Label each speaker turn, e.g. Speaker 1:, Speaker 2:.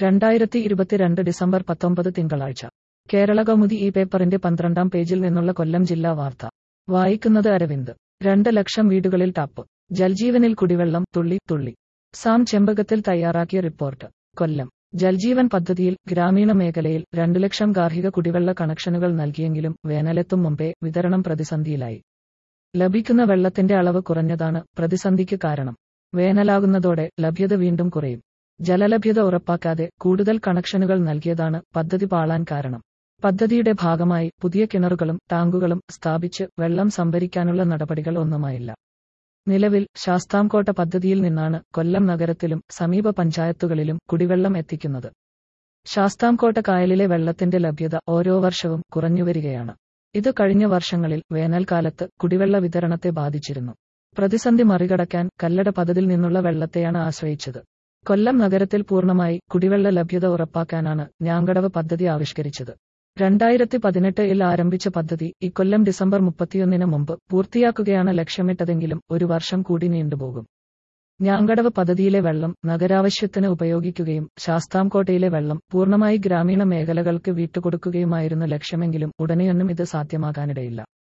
Speaker 1: രണ്ടായിരത്തി ഇരുപത്തിരണ്ട് ഡിസംബർ പത്തൊമ്പത് തിങ്കളാഴ്ച കേരള കൗമുദി ഈ പേപ്പറിന്റെ പന്ത്രണ്ടാം പേജിൽ നിന്നുള്ള കൊല്ലം ജില്ലാ വാർത്ത വായിക്കുന്നത് അരവിന്ദ് രണ്ട് ലക്ഷം വീടുകളിൽ ടാപ്പ് ജൽജീവനിൽ കുടിവെള്ളം തുള്ളി തുള്ളി സാം ചെമ്പകത്തിൽ തയ്യാറാക്കിയ റിപ്പോർട്ട് കൊല്ലം ജൽജീവൻ പദ്ധതിയിൽ ഗ്രാമീണ മേഖലയിൽ രണ്ടു ലക്ഷം ഗാർഹിക കുടിവെള്ള കണക്ഷനുകൾ നൽകിയെങ്കിലും വേനലെത്തും മുമ്പേ വിതരണം പ്രതിസന്ധിയിലായി ലഭിക്കുന്ന വെള്ളത്തിന്റെ അളവ് കുറഞ്ഞതാണ് പ്രതിസന്ധിക്ക് കാരണം വേനലാകുന്നതോടെ ലഭ്യത വീണ്ടും കുറയും ജലലഭ്യത ഉറപ്പാക്കാതെ കൂടുതൽ കണക്ഷനുകൾ നൽകിയതാണ് പദ്ധതി പാളാൻ കാരണം പദ്ധതിയുടെ ഭാഗമായി പുതിയ കിണറുകളും ടാങ്കുകളും സ്ഥാപിച്ച് വെള്ളം സംഭരിക്കാനുള്ള നടപടികൾ ഒന്നുമായില്ല നിലവിൽ ശാസ്താംകോട്ട പദ്ധതിയിൽ നിന്നാണ് കൊല്ലം നഗരത്തിലും സമീപ പഞ്ചായത്തുകളിലും കുടിവെള്ളം എത്തിക്കുന്നത് ശാസ്താംകോട്ട കായലിലെ വെള്ളത്തിന്റെ ലഭ്യത ഓരോ വർഷവും കുറഞ്ഞുവരികയാണ് ഇത് കഴിഞ്ഞ വർഷങ്ങളിൽ വേനൽക്കാലത്ത് കുടിവെള്ള വിതരണത്തെ ബാധിച്ചിരുന്നു പ്രതിസന്ധി മറികടക്കാൻ കല്ലട പദ്ധതിയിൽ നിന്നുള്ള വെള്ളത്തെയാണ് ആശ്രയിച്ചത് കൊല്ലം നഗരത്തിൽ പൂർണ്ണമായി കുടിവെള്ള ലഭ്യത ഉറപ്പാക്കാനാണ് ഞാങ്കടവ് പദ്ധതി ആവിഷ്കരിച്ചത് രണ്ടായിരത്തി പതിനെട്ടിൽ ആരംഭിച്ച പദ്ധതി ഇക്കൊല്ലം ഡിസംബർ മുപ്പത്തിയൊന്നിന് മുമ്പ് പൂർത്തിയാക്കുകയാണ് ലക്ഷ്യമിട്ടതെങ്കിലും ഒരു വർഷം കൂടി നീണ്ടുപോകും ഞാങ്കടവ് പദ്ധതിയിലെ വെള്ളം നഗരാവശ്യത്തിന് ഉപയോഗിക്കുകയും ശാസ്താംകോട്ടയിലെ വെള്ളം പൂർണ്ണമായി ഗ്രാമീണ മേഖലകൾക്ക് വിട്ടുകൊടുക്കുകയുമായിരുന്നു ലക്ഷ്യമെങ്കിലും ഉടനെയൊന്നും ഇത് സാധ്യമാകാനിടയില്ല